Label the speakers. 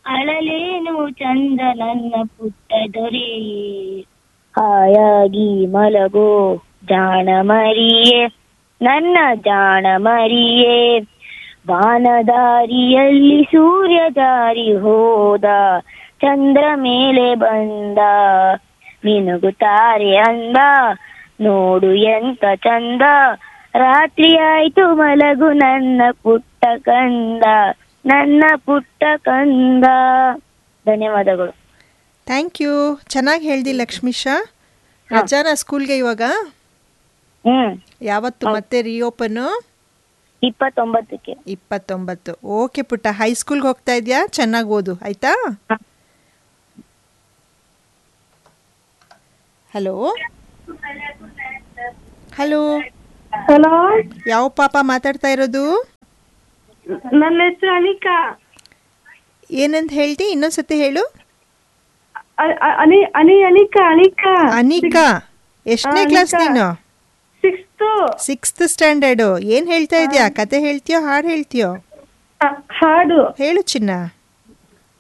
Speaker 1: ಅಳಲೇನು ಚಂದ ನನ್ನ ಪುಟ್ಟ ದೊರೆ ಹಾಯಾಗಿ ಮಲಗೋ ಜಾಣ ಮರಿಯೇ ನನ್ನ ಜಾಣ ಮರಿಯೇ ಬಾನದಾರಿಯಲ್ಲಿ ಸೂರ್ಯ ಜಾರಿ ಹೋದ ಚಂದ್ರ ಮೇಲೆ ಬಂದ ಮಿನುಗುತ್ತಾರೆ ಅಂದ ನೋಡು ಎಂತ ಚಂದ ರಾತ್ರಿ ಆಯ್ತು ಮಲಗು ನನ್ನ ಪುಟ್ಟ ಕಂದ ನನ್ನ ಪುಟ್ಟ ಕಂದ ಧನ್ಯವಾದಗಳು
Speaker 2: ಥ್ಯಾಂಕ್ ಯು ಚೆನ್ನಾಗಿ ಹೇಳ್ದಿ ಲಕ್ಷ್ಮೀಶಾ ರಜಾನ ಸ್ಕೂಲ್ಗೆ ಇವಾಗ
Speaker 1: ಹ್ಮ್
Speaker 2: ಯಾವತ್ತು ಮತ್ತೆ ರಿಓಪನ್ನು
Speaker 1: ಇಪ್ಪತ್ತೊಂಬತ್ತಕ್ಕೆ
Speaker 2: ಇಪ್ಪತ್ತೊಂಬತ್ತು ಓಕೆ ಪುಟ್ಟ ಹೈಸ್ಕೂಲ್ಗೆ ಹೋಗ್ತಾ ಇದೆಯಾ ಚೆನ್ನಾಗಿ ಓದು ಆಯ್ತಾ ಹಲೋ ಹಲೋ
Speaker 3: ಹಲೋ
Speaker 2: ಯಾವ ಪಾಪ ಮಾತಾಡ್ತಾ ಇರೋದು
Speaker 3: ನನ್ನ ಹೆಸರು ಅನಿಕಾ
Speaker 2: ಏನಂತ ಹೇಳ್ತಿ ಇನ್ನೊಂದ್ಸತಿ ಹೇಳು
Speaker 3: ಅ- ಅ- ಅನಿ ಅನಿ ಅನಿಕಾ ಅನಿಕಾ
Speaker 2: ಅನಿಕಾ ಎಷ್ಟನೇ
Speaker 3: ಆ,
Speaker 2: ಕ್ಲಾಸ್
Speaker 3: ಅನಿಕಾ.
Speaker 2: ನೀನು
Speaker 3: ಸಿಕ್ಸ್ತ್
Speaker 2: ಸಿಕ್ಸ್ತ್ ಸ್ಟ್ಯಾಂಡರ್ಡು ಏನ್ ಹೇಳ್ತಾ ಇದೀಯಾ ಕತೆ ಹೇಳ್ತೀಯೋ ಹಾಡು ಹೇಳ್ತೀಯೋ
Speaker 3: ಹಾಡು
Speaker 2: ಹೇಳು ಚಿನ್ನ